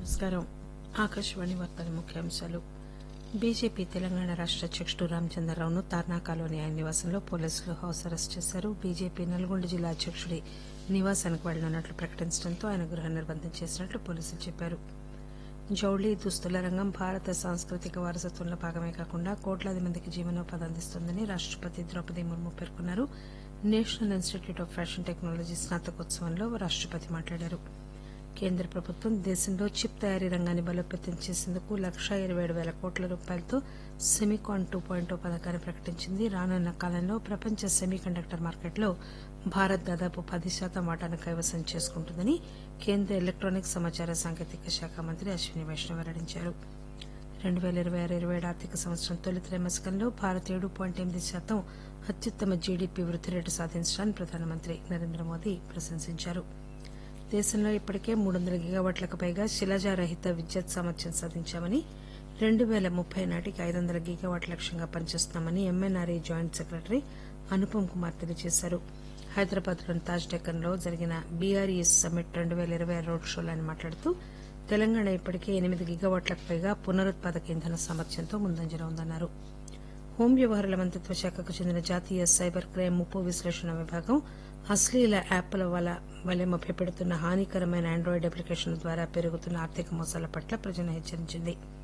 నమస్కారం ఆకాశవాణి వార్తల ముఖ్యాంశాలు బీజేపీ తెలంగాణ రాష్ట అధ్యకుడు రామచంద్రరావును తార్నాకాలోని ఆయన నివాసంలో పోలీసులు హౌస్ అరెస్ట్ చేశారు బీజేపీ నల్గొండ జిల్లా అధ్యకుడి నివాసానికి వెళ్లనున్నట్లు ప్రకటించడంతో ఆయన గృహ నిర్బంధం చేసినట్లు పోలీసులు చెప్పారు జౌళి దుస్తుల రంగం భారత సాంస్కృతిక వారసత్వంలో భాగమే కాకుండా కోట్లాది మందికి జీవనోపాధి అందిస్తోందని రాష్టపతి ద్రౌపది ముర్ము పేర్కొన్నారు national institute of fashion technology స్నాతకోత్సవంలో రాష్టపతి మాట్లాడారు కేంద్ర ప్రభుత్వం దేశంలో చిప్ తయారీ రంగాన్ని బలోపేతం చేసేందుకు లక్షా ఇరవై ఏడు పేల కోట్ల రూపాయలతో సెమికాన్ టూ పాయింట్ పథకాన్ని ప్రకటించింది రానున్న కాలంలో ప్రపంచ సెమీ కండక్టర్ మార్కెట్లో భారత్ దాదాపు పది శాతం వాటాను కైవసం చేసుకుంటుందని కేంద్ర ఎలక్టానిక్స్ సమాచార సాంకేతిక శాఖ మంత్రి అశ్విని వైష్ణవ్ వెల్లడించారు రెండు పేల ఇరవై ఆరు ఇరవై ఏడు ఆర్థిక సంవత్సరం తొలి త్రైమాసికంలో భారత్ ఏడు పాయింట్ ఎనిమిది శాతం అత్యుత్తమ జీడీపీ వృద్ది రేటు సాధించడాన్ని ప్రధానమంత్రి నరేంద్ర మోదీ ప్రశంసించారు దేశంలో ఇప్పటికే మూడు వందల గిగావాట్లకు పైగా శిలాజారహిత విద్యుత్ సామర్థ్యం సాధించామని రెండు పేల ముప్పై నాటికి ఐదు వందల గిగావాట్ల లక్ష్యంగా పనిచేస్తున్నామని MNRE joint secretary Anupam Kumar తెలియజేశారు హైదరాబాద్ లోని తాజ్ డెక్కన్ లో జరిగిన బీఆర్ఈ సమ్మిట్ రెండు పేల ఇరవై ఆరు రోడ్ షోలో ఆయన మాట్లాడుతూ తెలంగాణ ఇప్పటికే ఎనిమిది గిగావాట్లకు పైగా పునరుత్పాదక ఇంధన సామర్థ్యంతో ముందంజలో ఉందన్నారు హోం వ్యవహారాల మంత్రిత్వ శాఖకు చెందిన జాతీయ సైబర్ క్రైమ్ ముప్పు విశ్లేషణ విభాగం అశ్లీల యాప్ల వల్ల వలె మభ్యపెడుతున్న హానికరమైన ఆండ్రాయిడ్ అప్లికేషన్ల ద్వారా పెరుగుతున్న ఆర్థిక మోసాల పట్ల ప్రజలను హెచ్చరించింది